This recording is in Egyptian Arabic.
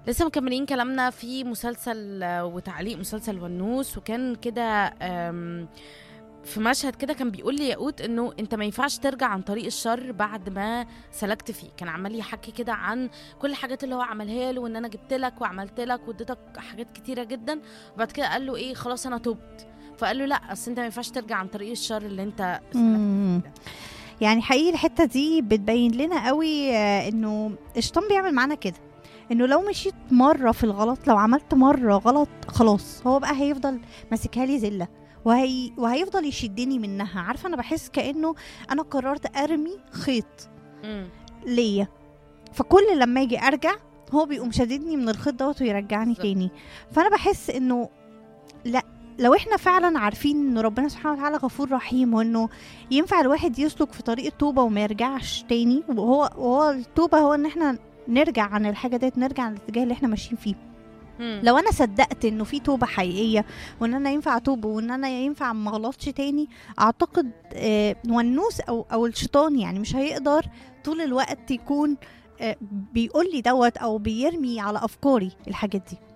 لسه مكملين كلامنا في مسلسل آه، وتعليق مسلسل ونوس وكان كده آم، في مشهد كده كان بيقول لي ياقوت انه انت ما ينفعش ترجع عن طريق الشر بعد ما سلكت فيه كان عمال يحكي كده عن كل الحاجات اللي هو عملها له وان انا جبت لك وعملت لك واديتك حاجات كتيره جدا وبعد كده قال له ايه خلاص انا تبت فقال له لا اصل انت ما ينفعش ترجع عن طريق الشر اللي انت سلكت مم. فيه ده. يعني حقيقي الحته دي بتبين لنا قوي آه، انه الشيطان بيعمل معانا كده انه لو مشيت مره في الغلط لو عملت مره غلط خلاص هو بقى هيفضل ماسكها لي زله وهي وهيفضل يشدني منها عارفه انا بحس كانه انا قررت ارمي خيط مم. ليا فكل لما اجي ارجع هو بيقوم شاددني من الخيط دوت ويرجعني بالظبط. تاني فانا بحس انه لا لو احنا فعلا عارفين ان ربنا سبحانه وتعالى غفور رحيم وانه ينفع الواحد يسلك في طريق التوبه وما يرجعش تاني وهو وهو التوبه هو ان احنا نرجع عن الحاجه ديت نرجع عن الاتجاه اللي احنا ماشيين فيه مم. لو انا صدقت انه في توبه حقيقيه وان انا ينفع اتوب وان انا ينفع ما اغلطش تاني اعتقد آه، والنوس او او الشيطان يعني مش هيقدر طول الوقت يكون آه، بيقول لي دوت او بيرمي على افكاري الحاجات دي